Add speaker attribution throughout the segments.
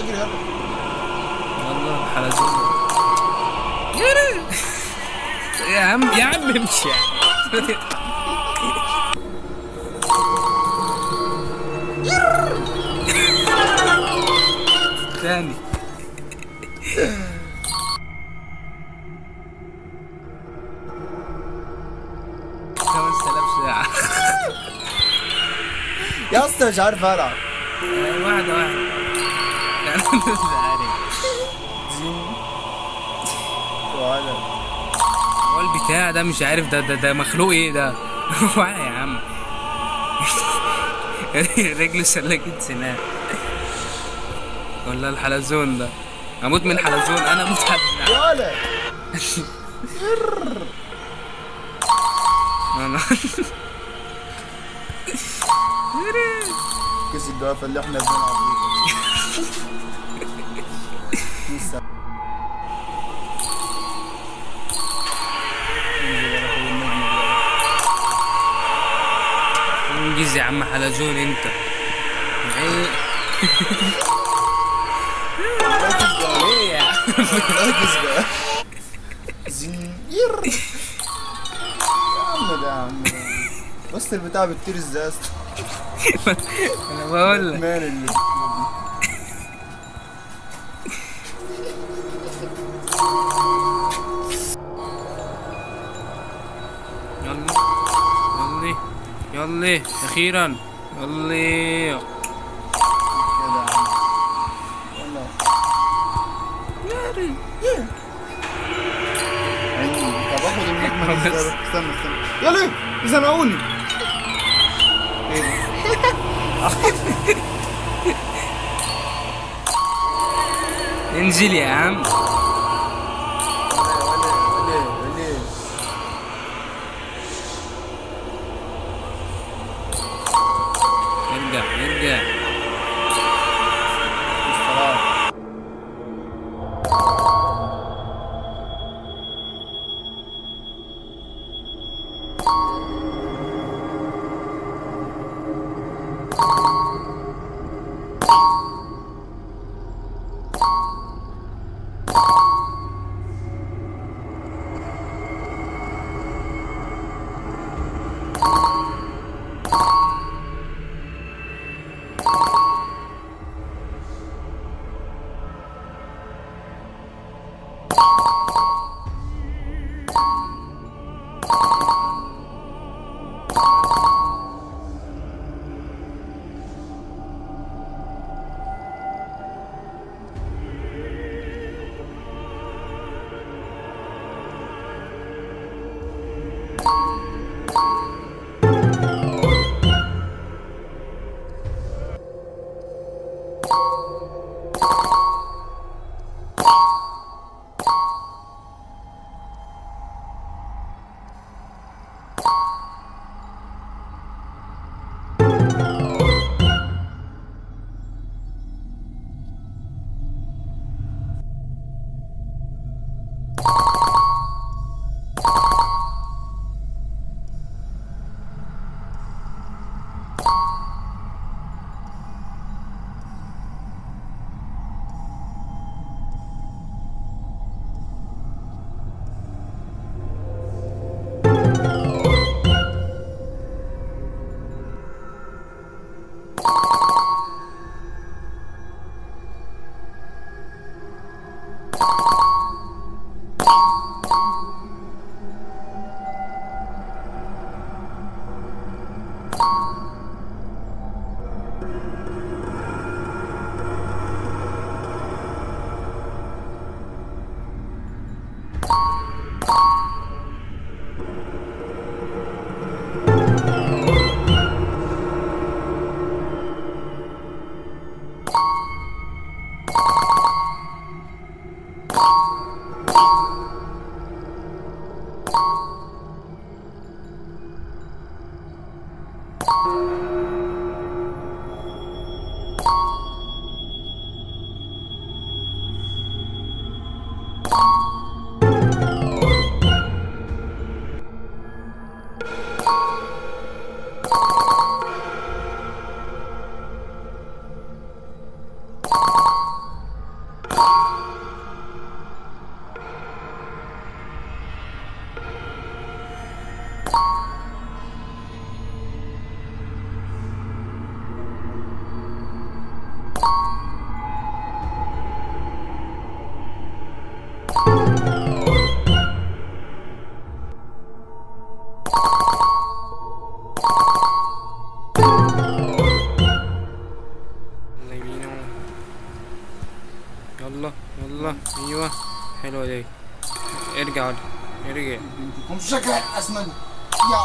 Speaker 1: اجري يلا
Speaker 2: والله الحلزون يا عم يا عم امشي يا عم. تاني خمس آلاف ساعة
Speaker 1: يا اسطى مش عارف العب
Speaker 2: واحدة واحدة يعني مش عارف
Speaker 1: ولا
Speaker 2: هو البتاع ده مش عارف ده ده ده مخلوق ايه ده وعي يا عم رجله سلكت سنان ولا الحلزون ده اموت من الحلزون انا اموت حد
Speaker 1: ولا
Speaker 2: أنا-
Speaker 1: كيس الجوافه اللي احنا بنلعب بيه لسه. انزل يا رب النجم بقى.
Speaker 2: انجز يا عم حلزون انت ايه
Speaker 1: ركز بقى
Speaker 2: ايه يا عم
Speaker 1: ركز بقى زين ير يا عم ده يا عم ده. بص البتاع بتطير ازاي يا اسطى
Speaker 2: انا بقول لك
Speaker 1: مان اللي
Speaker 2: يلا يلا يلا اخيرا يلا
Speaker 1: كده يا عم يلا عيني طب اخد النجمة دي ازاي؟ استنى استنى يا ليه زنقوني ايه ده؟
Speaker 2: انزل يا عم
Speaker 1: ولا ولا ولا
Speaker 2: ارجع ارجع
Speaker 1: الصراحة
Speaker 2: يلا ايوه حلوه دي ارجع ولا ارجع
Speaker 1: بنتكم شكلك اسمن يا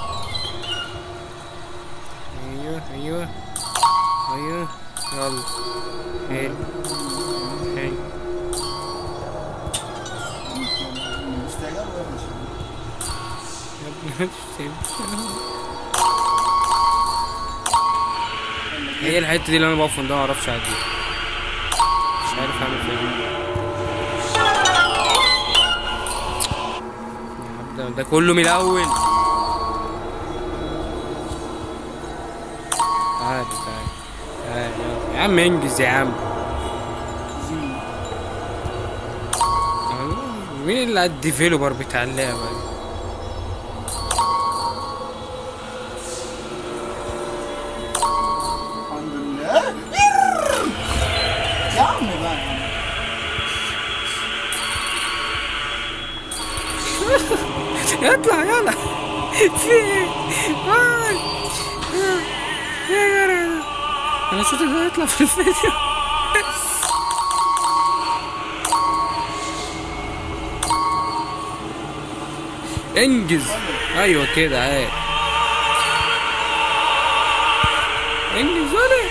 Speaker 2: ايوه ايوه ايوه يلا حلو حلو
Speaker 1: مستعجل ولا مش
Speaker 2: يا ابني سيب. هي الحته دي اللي انا بقف عندها معرفش اعدي مش عارف اعمل فيها ايه ده, ده كله من الاول تعال تعال تعال يلا. يا عم انجز يا عم مين اللي الديفيلوبر بتاع اللعبه دي
Speaker 1: الحمد لله يا عم بقى يا عم.
Speaker 2: اطلع يلا في ايه؟ هاي. يا جدع انا صوتي ده يطلع في الفيديو انجز ايوه كده اهي انجز ولا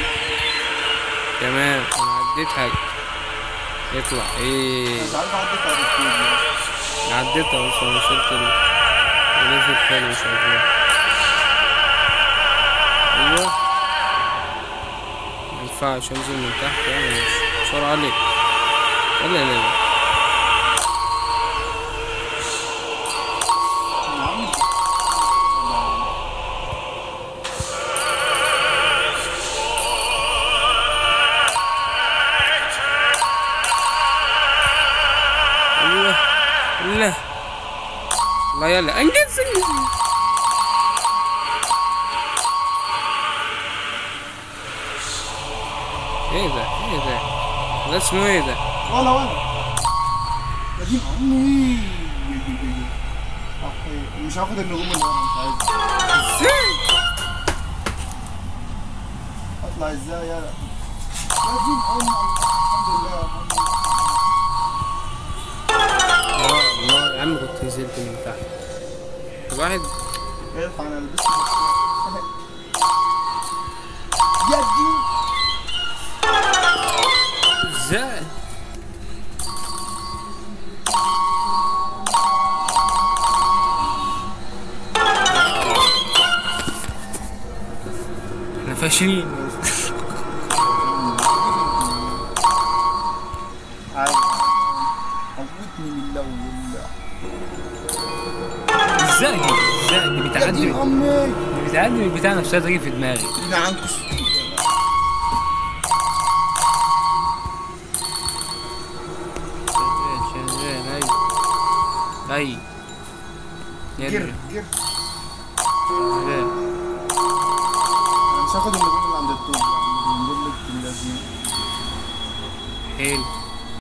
Speaker 2: تمام انا عديت حاجه يطلع ايه
Speaker 1: مش عارف اعدي بتاع الكود
Speaker 2: عديتها بس انا وصلت ال الليفل حلو شغال ايوه مينفعش انزل من تحت يعني مش بسرعة عليك ولا لا لا
Speaker 1: يا عم
Speaker 2: ايوه لا لا يلا انجز انجز ايه ده ايه ده ده اسمه ايه ده
Speaker 1: ولا ولا يا دين امي أخي، مش هاخد النجوم اللي ورا مش عايز
Speaker 2: ازاي
Speaker 1: اطلع ازاي يا يا دين امي الحمد لله الحمد لله
Speaker 2: الله الله يا عم كنت نزلت من تحت واحد
Speaker 1: الحق انا لبست يا دين
Speaker 2: ازاي احنا فاشلين
Speaker 1: عادي موتني من الاول
Speaker 2: ازاي دي ازاي دي
Speaker 1: يا
Speaker 2: بتعدي
Speaker 1: دين امي
Speaker 2: دي بتعدي من البتاع نفسها تيجي في دماغي
Speaker 1: يا عنكش
Speaker 2: شغال شغال اي اي
Speaker 1: جر
Speaker 2: يلا
Speaker 1: جر
Speaker 2: شغال
Speaker 1: انا مش هاخد النجوم اللي عند الطوب يعني بنقول لك اللذين
Speaker 2: حلو